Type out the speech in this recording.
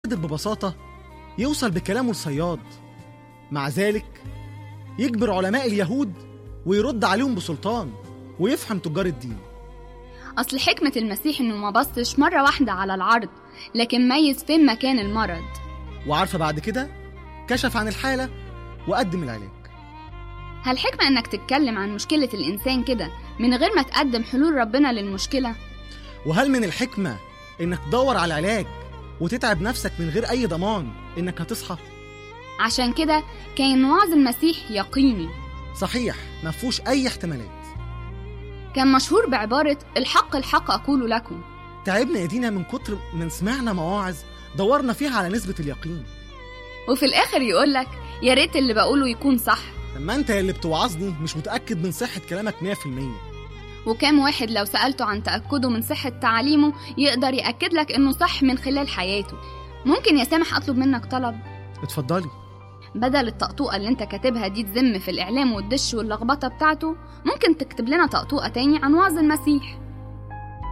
قادر ببساطة يوصل بكلامه لصياد مع ذلك يجبر علماء اليهود ويرد عليهم بسلطان ويفهم تجار الدين أصل حكمة المسيح إنه ما بصش مرة واحدة على العرض لكن ميز فين مكان المرض وعارفة بعد كده كشف عن الحالة وقدم العلاج هل حكمة إنك تتكلم عن مشكلة الإنسان كده من غير ما تقدم حلول ربنا للمشكلة؟ وهل من الحكمة إنك تدور على العلاج وتتعب نفسك من غير أي ضمان إنك هتصحى؟ عشان كده كان وعظ المسيح يقيني صحيح ما فيهوش أي احتمالات كان مشهور بعبارة الحق الحق أقول لكم تعبنا ايدينا من كتر من سمعنا مواعظ دورنا فيها على نسبة اليقين وفي الآخر يقولك يا ريت اللي بقوله يكون صح لما انت اللي بتوعظني مش متأكد من صحة كلامك 100% وكام واحد لو سألته عن تأكده من صحة تعاليمه يقدر يأكد لك إنه صح من خلال حياته ممكن يا سامح أطلب منك طلب اتفضلي بدل الطقطوقة اللي انت كاتبها دي تذم في الإعلام والدش واللخبطة بتاعته ممكن تكتب لنا طقطوقة تاني عن وعظ المسيح